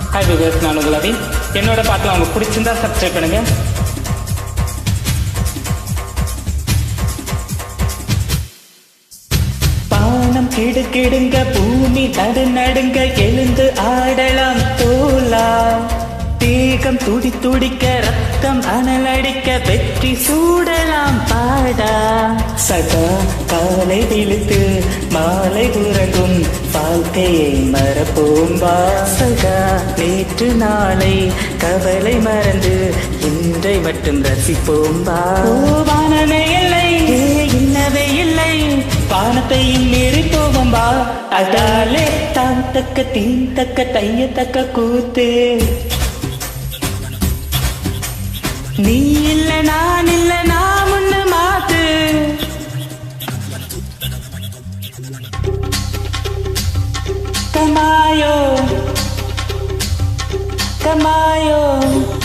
hi viewers நான் உங்கள் அபி என்னோட பாட்டில் உங்களுக்கு பிடிச்சிருந்தா சப்ஸ்கிரைப் பண்ணுங்க பானம் கிடு கிடுங்க பூமி நடு நடுங்க எழுந்து ஆடலாம் தோலா தேகம் துடி துடிக்க ரத்தம் அனலடிக்க வெற்றி சூடலாம் பாடா சதா காலை விழுத்து மாலை உறங்கும் வாழ்க்கையை மறப்போம் வா சதா நேற்று நாளை கவலை மறந்து இன்றை மட்டும் ரசிப்போம் வா ஓ வானமே இல்லை ஏ இல்லவே இல்லை வானத்தையும் மீறி போவோம் வா அதாலே தான் தக்க தீன் தக்க தைய தக்க கூத்து நீ இல்ல நான் இல்ல நான் முன்ன மாத்து கமாயோ கமாயோ